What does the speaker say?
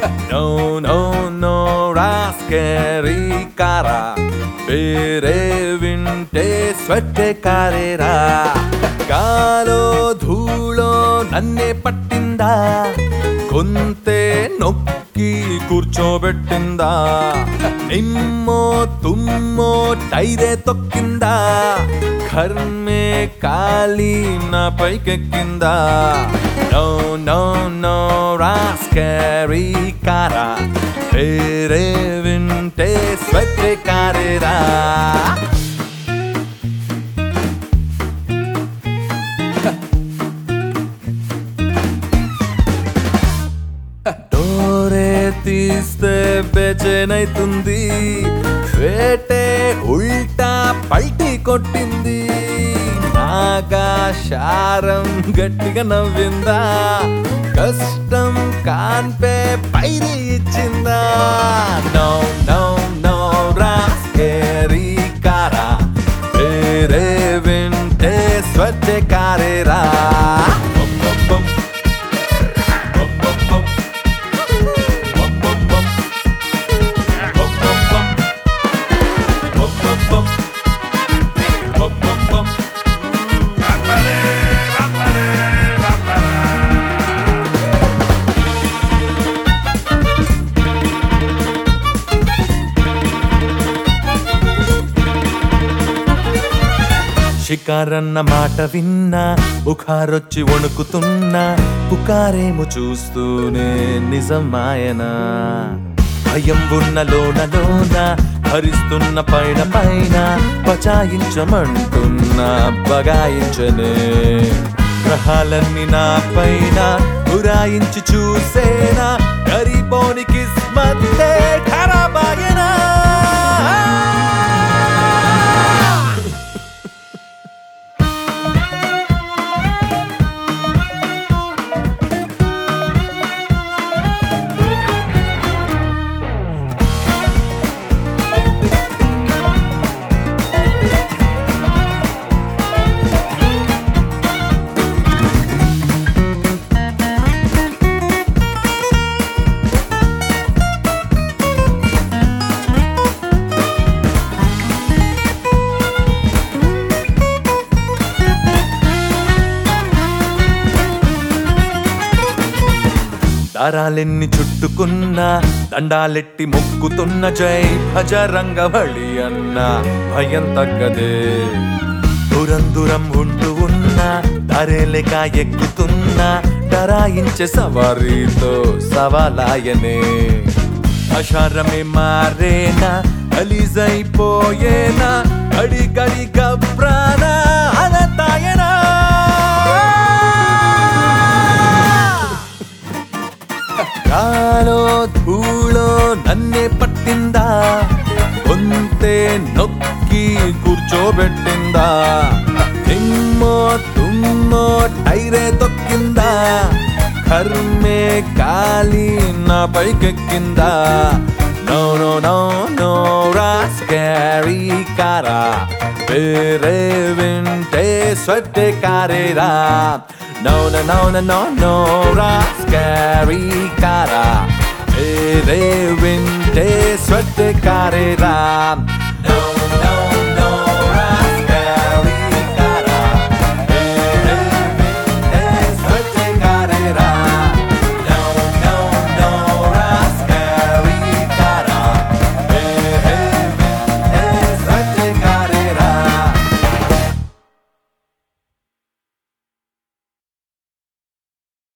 No no no రాస్కెరీ కారా ಬೇರೆ ವಿಂಟೆ ಸ್ವಟ್ಟೆ ಕಾರೇರಾ గాలో ధూళో నన్నే పట్టిందా కొంతే నొక్కి కూర్చోబెట్టిందా నిమ్మో తుమ్మో టైరే తొక్కిందా కర్మే కాలి నా పైకెక్కిందా నో నో నో రాస్కెరీ కారా ಬೇರೆ ವಿಂಟೆ ಸ್ವಟ್ಟೆ ಕಾರೇರಾ డోరే తీస్తే బెచనైతుంది వేటే ఉల్టా పల్టీ కొట్టింది నాగా శారం గట్టిగా నవ్విందా కష్టం కాన్పే పైరి ఇచ్చిందా నో నో నో రాస్కేరీ కారా వేరే వింటే స్వచ్ఛ కారేరా బం బం బం. బం బం బం. బం బం బం. బం బం బం. బం బం బం. బం బం బం. షికారన్న మాట విన్నా బుఖారొచ్చి వణుకుతున్నా పుకారేమో చూస్తూనే నిజమాయనా భయం ఉన్న లోన లోన భరిస్తున్న పైన పైన బచాయించమంటున్న బగాయించనే గ్రహాలన్నీ నా పైన గురాయించి చూసేనా గరీబోని కిస్మత్తే ఖరాబాయనా దారాలెన్ని చుట్టుకున్నా దండాలెట్టి మొక్కుతున్న జై భజరంగ బలి అన్న భయం తగ్గదే దూరం దూరం ఉంటూ ఉన్నా దారేలేక ఎక్కుతున్నా డరాయించే సవారీతో సవాలాయనే అషారమే మారేనా గలీజైపోయేనా గడి గడి గబ్రానా అనతాయనా గాలో ధూళో నన్నే పట్టిందా కొంతే నొక్కి కూర్చోబెట్టిందా నిమ్మో తుమ్మో టైరే తొక్కిందా కర్మే కాలి నా పైకెక్కిందా నో నో నో నో రాస్కారీ కారా వేరే వింటే స్వట్టే కారేరా No, no, no, no, no, no, rascari cara. Ere vinte suerte carera.